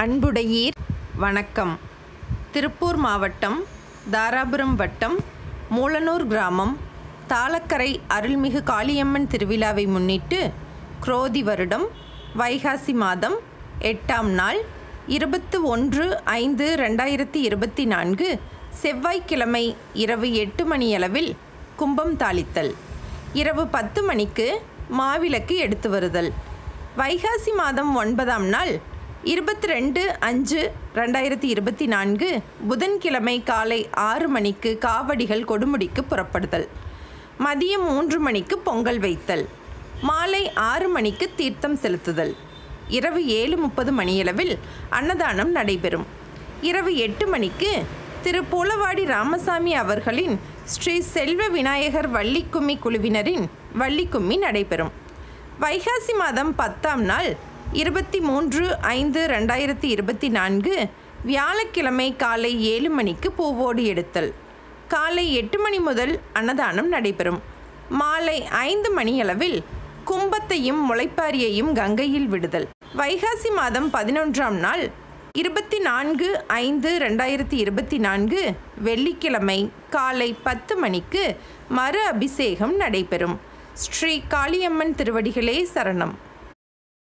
அன்புடையீர் வணக்கம் திருப்பூர் மாவட்டம் தாராபுரம் வட்டம் மூலனூர் கிராமம் தாளக்கரை அருள்மிகு காளியம்மன் திருவிழாவை முன்னிட்டு குரோதி வருடம் வைகாசி மாதம் எட்டாம் நாள் இருபத்து ஒன்று ஐந்து ரெண்டாயிரத்தி இருபத்தி நான்கு செவ்வாய்க்கிழமை இரவு எட்டு மணியளவில் கும்பம் தாளித்தல் இரவு பத்து மணிக்கு மாவிளக்கு எடுத்து வருதல் வைகாசி மாதம் ஒன்பதாம் நாள் இருபத்தி ரெண்டு அஞ்சு ரெண்டாயிரத்தி இருபத்தி நான்கு புதன்கிழமை காலை ஆறு மணிக்கு காவடிகள் கொடுமுடிக்கு புறப்படுதல் மதியம் மூன்று மணிக்கு பொங்கல் வைத்தல் மாலை ஆறு மணிக்கு தீர்த்தம் செலுத்துதல் இரவு ஏழு முப்பது மணியளவில் அன்னதானம் நடைபெறும் இரவு எட்டு மணிக்கு திரு பூலவாடி ராமசாமி அவர்களின் ஸ்ரீ செல்வ விநாயகர் வள்ளிக்கும்மி குழுவினரின் வள்ளிக்கும்மி நடைபெறும் வைகாசி மாதம் பத்தாம் நாள் இருபத்தி மூன்று ஐந்து ரெண்டாயிரத்தி இருபத்தி நான்கு வியாழக்கிழமை காலை ஏழு மணிக்கு பூவோடு எடுத்தல் காலை எட்டு மணி முதல் அன்னதானம் நடைபெறும் மாலை ஐந்து மணியளவில் கும்பத்தையும் முளைப்பாரியையும் கங்கையில் விடுதல் வைகாசி மாதம் பதினொன்றாம் நாள் இருபத்தி நான்கு ஐந்து ரெண்டாயிரத்தி இருபத்தி நான்கு வெள்ளிக்கிழமை காலை பத்து மணிக்கு மறு அபிஷேகம் நடைபெறும் ஸ்ரீ காளியம்மன் திருவடிகளே சரணம்